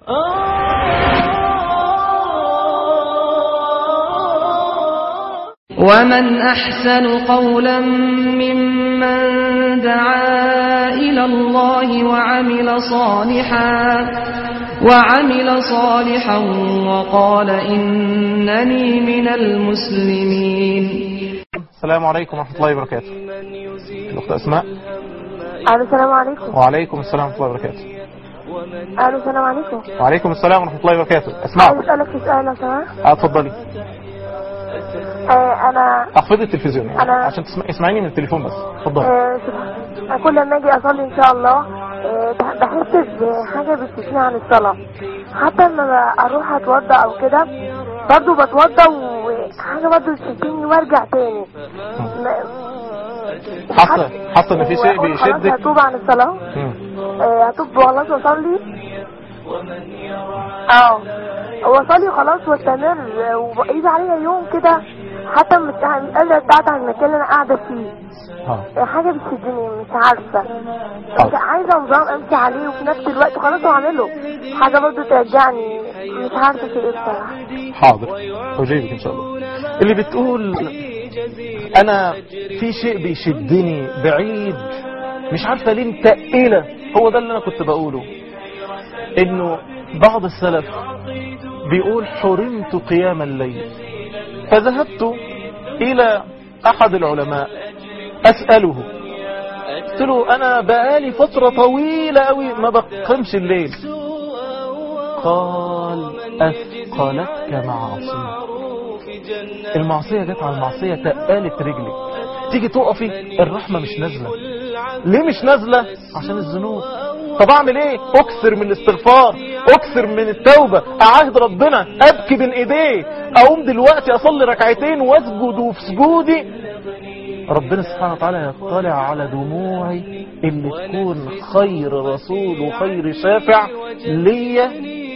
ومن أحسن قولا ممن دعا إلى الله وعمل صالحا وعمل صالحا وقال إنني من المسلمين السلام عليكم ورحمة الله وبركاته الأخت أسماء الو السلام عليكم وعليكم السلام ورحمة الله وبركاته الو السلام عليكم وعليكم السلام ورحمة الله وبركاته عايز أسمع اسالك سؤال لو سمحت آه، اتفضلي آه انا اخفضي التلفزيون يعني أنا- عشان تسمع... اسمعيني من التليفون بس اتفضلي آه سبحان- أنا كل ما اجي اصلي ان شاء الله آه بح- بحس بحاجه بتشتكيني عن الصلاه حتى لما اروح اتوضى او كده برضه بتوضى وحاجه برضه تشتكيني وارجع تاني ما- حاسة حاسة ان في شيء وأقول خلاص بيشدك هتوب عن الصلاه مم. آه هتوب وخلاص واصلي اه واصلي خلاص واستمر ويجي عليا يوم كده حتى مش مش قادره اتبعت عن المكان اللي انا قاعده فيه اه حاجه بتشدني مش عارفه حاضر. مش عايزه نظام امشي عليه وفي نفس الوقت خلاص اعمله حاجه برضو ترجعني مش عارفه في ايه بصراحه حاضر اجيبك ان شاء الله اللي بتقول انا في شيء بيشدني بعيد مش عارفه ليه متقله هو ده اللي انا كنت بقوله انه بعض السلف بيقول حرمت قيام الليل فذهبت الى احد العلماء اساله قلت له انا بقالي فتره طويله قوي ما بقيمش الليل قال أثقلتك معاصي المعصية جت على المعصية تقالت رجلك تيجي تقفي الرحمة مش نازلة ليه مش نازلة عشان الذنوب طب اعمل ايه اكثر من الاستغفار اكثر من التوبة اعاهد ربنا ابكي بين ايديه اقوم دلوقتي اصلي ركعتين واسجد وفي سجودي ربنا سبحانه وتعالى يطلع على دموعي اللي تكون خير رسول وخير شافع ليا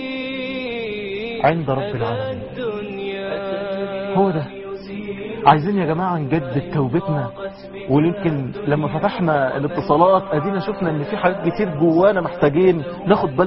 عند رب العالمين هو ده عايزين يا جماعة نجدد توبتنا ويمكن لما فتحنا الاتصالات ادينا شفنا ان في حاجات كتير جوانا محتاجين ناخد بالنا